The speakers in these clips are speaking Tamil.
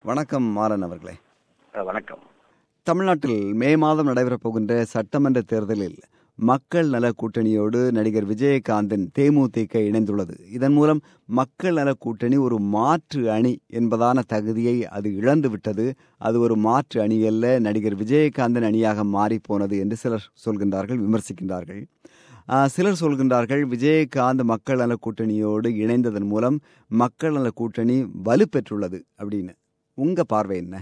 வணக்கம் மாறன் அவர்களே அஹ் வணக்கம் தமிழ்நாட்டில் மே மாதம் நடைபெறப் போகின்ற சட்டமன்ற தேர்தலில் மக்கள் நல கூட்டணியோடு நடிகர் விஜயகாந்தின் தேமுதிக இணைந்துள்ளது இதன் மூலம் மக்கள் நல கூட்டணி ஒரு மாற்று அணி என்பதான தகுதியை அது இழந்துவிட்டது அது ஒரு மாற்று அணி அல்ல நடிகர் விஜயகாந்தின் அணியாக மாறிப்போனது என்று சிலர் சொல்கின்றார்கள் விமர்சிக்கின்றார்கள் ஆஹ், சிலர் சொல்கின்றார்கள் விஜயகாந்த் மக்கள் நல கூட்டணியோடு இணைந்ததன் மூலம் மக்கள் நல கூட்டணி வலுப்பெற்றுள்ளது அப்படின்னு உங்க பார்வை என்ன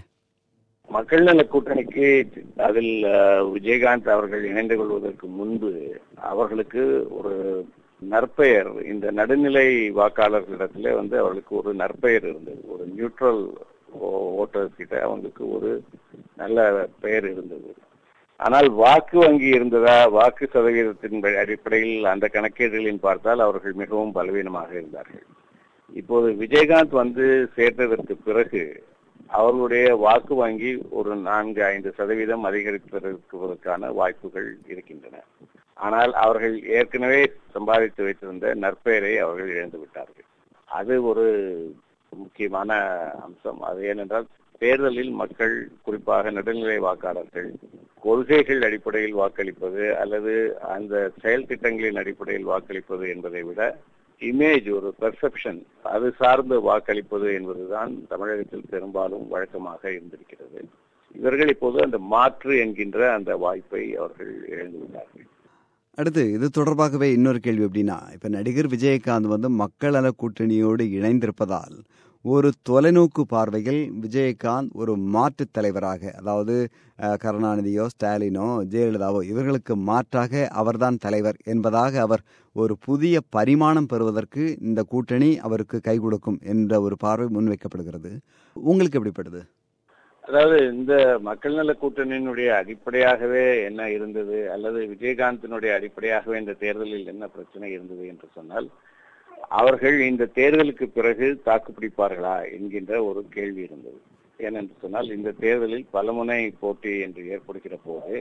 மக்கள் நல கூட்டணிக்கு அதில் அஹ், விஜயகாந்த் அவர்கள் இணைந்து கொள்வதற்கு முன்பு அவர்களுக்கு ஒரு நற்பெயர் இந்த நடுநிலை வாக்காளர்களிடத்துல வந்து அவர்களுக்கு ஒரு நற்பெயர் இருந்தது ஒரு நியூட்ரல் ஓட்டர்ஸ் கிட்ட அவங்களுக்கு ஒரு நல்ல பெயர் இருந்தது ஆனால் வாக்கு வங்கி இருந்ததா வாக்கு சதவீதத்தின் அடிப்படையில் அந்த கணக்கீடுகளின் பார்த்தால் அவர்கள் மிகவும் பலவீனமாக இருந்தார்கள் இப்போது விஜயகாந்த் வந்து சேர்ந்ததற்கு பிறகு அவர்களுடைய வாக்கு வங்கி ஒரு நான்கு ஐந்து சதவீதம் அதிகரிப்பதற்கான வாய்ப்புகள் இருக்கின்றன ஆனால் அவர்கள் ஏற்கனவே சம்பாதித்து வைத்திருந்த நற்பெயரை அவர்கள் இழந்து விட்டார்கள் அது ஒரு முக்கியமான அம்சம் அது ஏனென்றால் தேர்தலில் மக்கள் குறிப்பாக நடுநிலை வாக்காளர்கள் கொள்கைகள் அடிப்படையில் வாக்களிப்பது அல்லது அந்த செயல் திட்டங்களின் அடிப்படையில் வாக்களிப்பது என்பதை விட இமேஜ் ஒரு பெர்செப்ஷன் அது சார்ந்து வாக்களிப்பது என்பதுதான் தமிழகத்தில் பெரும்பாலும் வழக்கமாக இருந்திருக்கிறது இவர்கள் இப்போது அந்த மாற்று என்கின்ற அந்த வாய்ப்பை அவர்கள் இழந்து விட்டார்கள் அடுத்து இது தொடர்பாகவே இன்னொரு கேள்வி எப்படின்னா இப்ப நடிகர் விஜயகாந்த் வந்து மக்கள் நல கூட்டணியோடு இணைந்திருப்பதால் ஒரு தொலைநோக்கு பார்வையில் விஜயகாந்த் ஒரு மாற்றுத் தலைவராக அதாவது அஹ், கருணாநிதியோ ஸ்டாலினோ ஜெயலலிதாவோ இவர்களுக்கு மாற்றாக அவர்தான் தலைவர் என்பதாக அவர் ஒரு புதிய பரிமாணம் பெறுவதற்கு இந்த கூட்டணி அவருக்கு கை கொடுக்கும் என்ற ஒரு பார்வை முன்வைக்கப்படுகிறது உங்களுக்கு எப்படிப்படுது அதாவது இந்த மக்கள் நல கூட்டணியினுடைய அடிப்படையாகவே என்ன இருந்தது அல்லது விஜயகாந்தினுடைய அடிப்படையாகவே இந்த தேர்தலில் என்ன பிரச்சனை இருந்தது என்று சொன்னால் அவர்கள் இந்த தேர்தலுக்கு பிறகு தாக்குப்பிடிப்பார்களா என்கின்ற ஒரு கேள்வி இருந்தது ஏனென்று சொன்னால் இந்த தேர்தலில் பலமுனை போட்டி என்று ஏற்படுகிற போது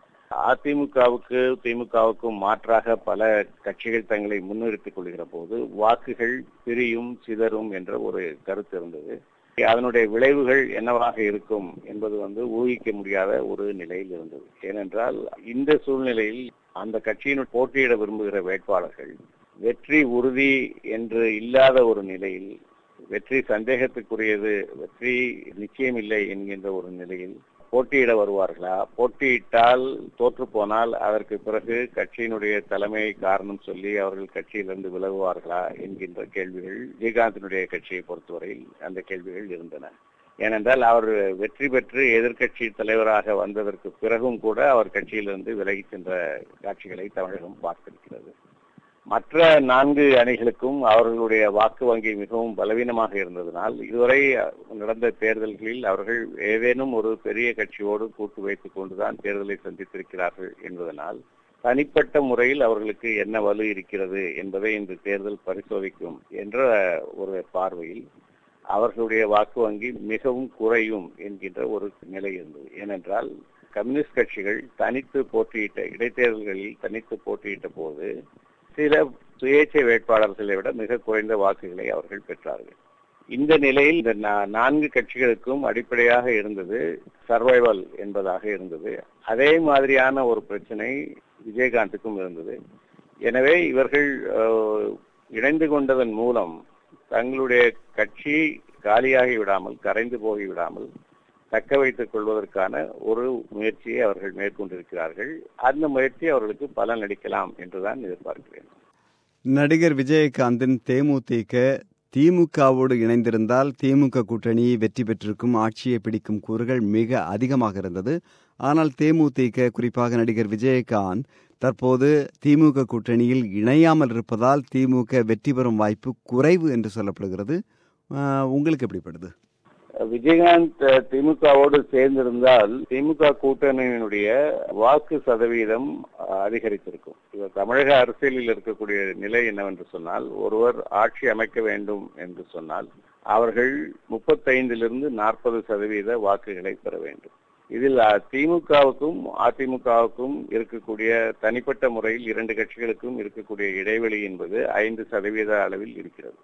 அதிமுகவுக்கு திமுகவுக்கும் மாற்றாக பல கட்சிகள் தங்களை முன்னிறுத்திக் கொள்கிற போது வாக்குகள் பிரியும் சிதறும் என்ற ஒரு கருத்து இருந்தது அதனுடைய விளைவுகள் என்னவாக இருக்கும் என்பது வந்து ஊகிக்க முடியாத ஒரு நிலையில் இருந்தது ஏனென்றால் இந்த சூழ்நிலையில் அந்த கட்சியினுள் போட்டியிட விரும்புகிற வேட்பாளர்கள் வெற்றி உறுதி என்று இல்லாத ஒரு நிலையில் வெற்றி சந்தேகத்துக்குரியது வெற்றி நிச்சயமில்லை என்கின்ற ஒரு நிலையில் போட்டியிட வருவார்களா போட்டியிட்டால் தோற்று போனால் அதற்கு பிறகு கட்சியினுடைய தலைமை காரணம் சொல்லி அவர்கள் கட்சியிலிருந்து விலகுவார்களா என்கின்ற கேள்விகள் விஜயகாந்தினுடைய கட்சியை பொறுத்தவரையில் அந்த கேள்விகள் இருந்தன ஏனென்றால் அவர் வெற்றி பெற்று எதிர்க்கட்சி தலைவராக வந்ததற்கு பிறகும் கூட அவர் கட்சியிலிருந்து விலகி சென்ற காட்சிகளை தமிழகம் பார்த்திருக்கிறது மற்ற நான்கு அணிகளுக்கும் அவர்களுடைய வாக்கு வங்கி மிகவும் பலவீனமாக இருந்ததனால் இதுவரை நடந்த தேர்தல்களில் அவர்கள் ஏதேனும் ஒரு பெரிய கட்சியோடு கூட்டு வைத்துக் கொண்டுதான் தேர்தலை சந்தித்திருக்கிறார்கள் என்பதனால் தனிப்பட்ட முறையில் அவர்களுக்கு என்ன வலு இருக்கிறது என்பதை இந்த தேர்தல் பரிசோதிக்கும் என்ற ஒரு பார்வையில் அவர்களுடைய வாக்கு வங்கி மிகவும் குறையும் என்கின்ற ஒரு நிலை இருந்தது ஏனென்றால் கம்யூனிஸ்ட் கட்சிகள் தனித்து போட்டியிட்ட இடைத்தேர்தல்களில் தனித்து போட்டியிட்ட போது சில சுயேட்சை வேட்பாளர்களை விட மிக குறைந்த வாக்குகளை அவர்கள் பெற்றார்கள் இந்த நிலையில் இந்த நா- நான்கு கட்சிகளுக்கும் அடிப்படையாக இருந்தது சர்வைவல் என்பதாக இருந்தது அதே மாதிரியான ஒரு பிரச்சனை விஜயகாந்துக்கும் இருந்தது எனவே இவர்கள் அஹ், இணைந்து கொண்டதன் மூலம் தங்களுடைய கட்சி காலியாகி விடாமல் கரைந்து போகி விடாமல் தக்க வைத்துக் கொள்வதற்கான ஒரு முயற்சியை அவர்கள் மேற்கொண்டிருக்கிறார்கள் அந்த முயற்சி அவர்களுக்கு பலன் அளிக்கலாம் என்றுதான் எதிர்பார்க்கிறேன் நடிகர் விஜயகாந்தின் தேமுதிக திமுகவோடு இணைந்திருந்தால் திமுக கூட்டணி வெற்றி பெற்றிருக்கும் ஆட்சியை பிடிக்கும் கூறுகள் மிக அதிகமாக இருந்தது ஆனால் தேமுதிக குறிப்பாக நடிகர் விஜயகாந்த் தற்போது திமுக கூட்டணியில் இணையாமல் இருப்பதால் திமுக வெற்றி பெறும் வாய்ப்பு குறைவு என்று சொல்லப்படுகிறது ஆஹ், உங்களுக்கு எப்படிப்படுது விஜயகாந்த் அஹ், திமுகவோடு சேர்ந்திருந்தால் திமுக கூட்டணியினுடைய வாக்கு சதவீதம் அஹ், அதிகரித்திருக்கும் இது தமிழக அரசியலில் இருக்கக்கூடிய நிலை என்னவென்று சொன்னால் ஒருவர் ஆட்சி அமைக்க வேண்டும் என்று சொன்னால் அவர்கள் முப்பத்தைந்திலிருந்து நாற்பது சதவீத வாக்குகளை பெற வேண்டும் இதில் அஹ், திமுகவுக்கும் அதிமுகவுக்கும் இருக்கக்கூடிய தனிப்பட்ட முறையில் இரண்டு கட்சிகளுக்கும் இருக்கக்கூடிய இடைவெளி என்பது ஐந்து சதவீத அளவில் இருக்கிறது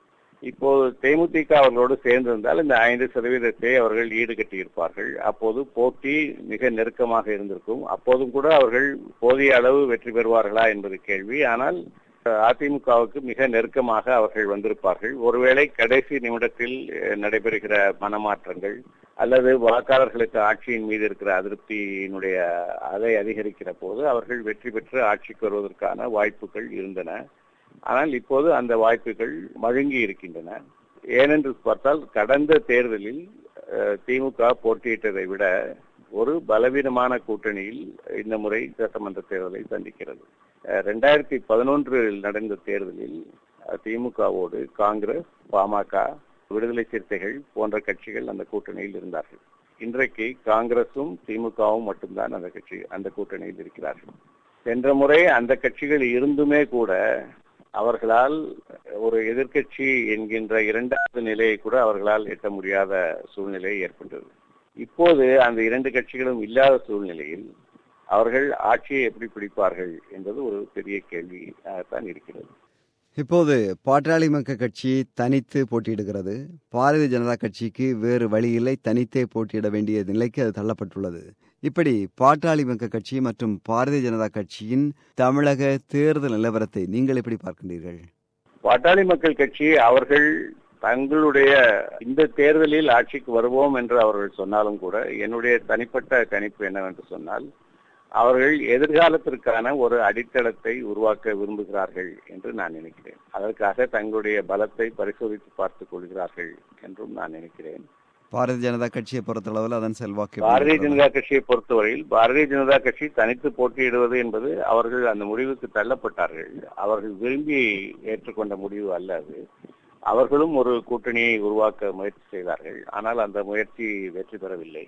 இப்போது தேமுதிக அவர்களோடு சேர்ந்திருந்தால் இந்த ஐந்து சதவீதத்தை அவர்கள் ஈடுகட்டி இருப்பார்கள் அப்போது போட்டி மிக நெருக்கமாக இருந்திருக்கும் அப்போதும் கூட அவர்கள் போதிய அளவு வெற்றி பெறுவார்களா என்பது கேள்வி ஆனால் அதிமுகவுக்கு மிக நெருக்கமாக அவர்கள் வந்திருப்பார்கள் ஒருவேளை கடைசி நிமிடத்தில் நடைபெறுகிற மனமாற்றங்கள் அல்லது வாக்காளர்களுக்கு ஆட்சியின் மீது இருக்கிற அதிருப்தியினுடைய அதை அதிகரிக்கிற போது அவர்கள் வெற்றி பெற்று ஆட்சிக்கு வருவதற்கான வாய்ப்புகள் இருந்தன ஆனால் இப்போது அந்த வாய்ப்புகள் மழுங்கி இருக்கின்றன ஏனென்று பார்த்தால் கடந்த தேர்தலில் திமுக போட்டியிட்டதை விட ஒரு பலவீனமான கூட்டணியில் இந்த முறை சட்டமன்ற தேர்தலை சந்திக்கிறது ரெண்டாயிரத்தி பதினொன்றில் நடந்த தேர்தலில் திமுகவோடு காங்கிரஸ் பாமக விடுதலை சிறுத்தைகள் போன்ற கட்சிகள் அந்த கூட்டணியில் இருந்தார்கள் இன்றைக்கு காங்கிரசும் திமுகவும் மட்டும்தான் அந்த கட்சி அந்த கூட்டணியில் இருக்கிறார்கள் சென்ற முறை அந்த கட்சிகள் இருந்துமே கூட அவர்களால் ஒரு எதிர்கட்சி என்கின்ற இரண்டாவது நிலையை கூட அவர்களால் எட்ட முடியாத சூழ்நிலை ஏற்பட்டது இப்போது அந்த இரண்டு கட்சிகளும் இல்லாத சூழ்நிலையில் அவர்கள் ஆட்சியை எப்படி பிடிப்பார்கள் என்பது ஒரு பெரிய கேள்வியாகத்தான் இருக்கிறது இப்போது பாட்டாளி மக்கள் கட்சி தனித்து போட்டியிடுகிறது பாரதிய ஜனதா கட்சிக்கு வேறு வழியில்லை தனித்தே போட்டியிட வேண்டிய நிலைக்கு அது தள்ளப்பட்டுள்ளது இப்படி பாட்டாளி மக்கள் கட்சி மற்றும் பாரதிய ஜனதா கட்சியின் தமிழக தேர்தல் நிலவரத்தை நீங்கள் எப்படி பார்க்கின்றீர்கள் பாட்டாளி மக்கள் கட்சி அவர்கள் தங்களுடைய இந்த தேர்தலில் ஆட்சிக்கு வருவோம் என்று அவர்கள் சொன்னாலும் கூட என்னுடைய தனிப்பட்ட கணிப்பு என்னவென்று சொன்னால் அவர்கள் எதிர்காலத்திற்கான ஒரு அடித்தளத்தை உருவாக்க விரும்புகிறார்கள் என்று நான் நினைக்கிறேன் அதற்காக தங்களுடைய பலத்தை பரிசோதித்து பார்த்துக் கொள்கிறார்கள் என்றும் நான் நினைக்கிறேன் பாரதிய ஜனதா கட்சியை பொறுத்தளவில் அதன் செல்வாக்கு பாரதிய ஜனதா கட்சியை பொறுத்தவரையில் பாரதிய ஜனதா கட்சி தனித்து போட்டியிடுவது என்பது அவர்கள் அந்த முடிவுக்கு தள்ளப்பட்டார்கள் அவர்கள் விரும்பி ஏற்றுக்கொண்ட முடிவு அல்ல அது அவர்களும் ஒரு கூட்டணியை உருவாக்க முயற்சி செய்தார்கள் ஆனால் அந்த முயற்சி வெற்றி பெறவில்லை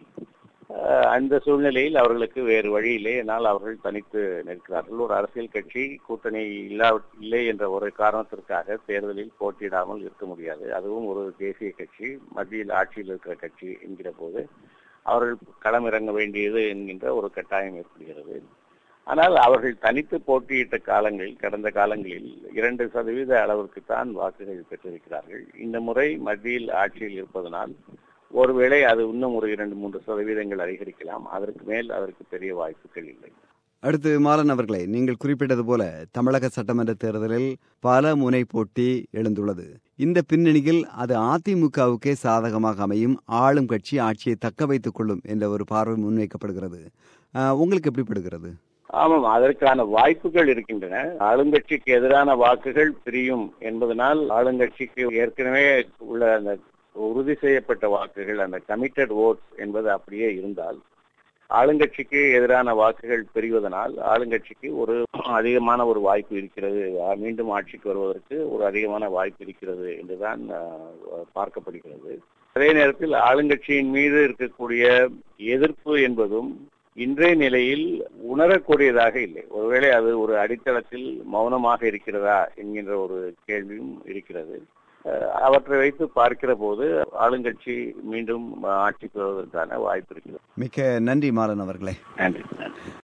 அந்த சூழ்நிலையில் அவர்களுக்கு வேறு வழியிலே என்னால் அவர்கள் தனித்து நிற்கிறார்கள் ஒரு அரசியல் கட்சி கூட்டணி இல்லா இல்லை என்ற ஒரு காரணத்திற்காக தேர்தலில் போட்டியிடாமல் இருக்க முடியாது அதுவும் ஒரு தேசிய கட்சி மத்தியில் ஆட்சியில் இருக்கிற கட்சி என்கிற போது அவர்கள் களமிறங்க வேண்டியது என்கின்ற ஒரு கட்டாயம் ஏற்படுகிறது ஆனால் அவர்கள் தனித்து போட்டியிட்ட காலங்களில் கடந்த காலங்களில் இரண்டு சதவீத அளவிற்கு தான் வாக்குகள் பெற்றிருக்கிறார்கள் இந்த முறை மத்தியில் ஆட்சியில் இருப்பதனால் ஒருவேளை அது இன்னும் ஒரு இரண்டு மூன்று சதவீதங்கள் அதிகரிக்கலாம் அதற்கு மேல் அதற்கு பெரிய வாய்ப்புகள் இல்லை அடுத்து மாலன் அவர்களே நீங்கள் குறிப்பிட்டது போல தமிழக சட்டமன்ற தேர்தலில் பல முனை போட்டி எழுந்துள்ளது இந்த பின்னணியில் அது அதிமுகவுக்கே சாதகமாக அமையும் ஆளும் கட்சி ஆட்சியை தக்க வைத்துக் கொள்ளும் என்ற ஒரு பார்வை முன்வைக்கப்படுகிறது உங்களுக்கு எப்படி படுகிறது ஆமாம் அதற்கான வாய்ப்புகள் இருக்கின்றன ஆளுங்கட்சிக்கு எதிரான வாக்குகள் பிரியும் என்பதனால் ஆளுங்கட்சிக்கு ஏற்கனவே உள்ள அந்த உறுதி செய்யப்பட்ட வாக்குகள் அந்த கமிட்டட் ஓட்ஸ் என்பது அப்படியே இருந்தால் ஆளுங்கட்சிக்கு எதிரான வாக்குகள் பெறுவதனால் ஆளுங்கட்சிக்கு ஒரு அதிகமான ஒரு வாய்ப்பு இருக்கிறது மீண்டும் ஆட்சிக்கு வருவதற்கு ஒரு அதிகமான வாய்ப்பு இருக்கிறது என்றுதான் பார்க்கப்படுகிறது அதே நேரத்தில் ஆளுங்கட்சியின் மீது இருக்கக்கூடிய எதிர்ப்பு என்பதும் இன்றைய நிலையில் உணரக்கூடியதாக இல்லை ஒருவேளை அது ஒரு அடித்தளத்தில் மௌனமாக இருக்கிறதா என்கின்ற ஒரு கேள்வியும் இருக்கிறது அவற்றை வைத்து பார்க்கிற போது ஆளுங்கட்சி மீண்டும் ஆட்சிக்கு வருவதற்கான வாய்ப்பு இருக்கிறது மிக்க நன்றி மாறன் அவர்களே நன்றி நன்றி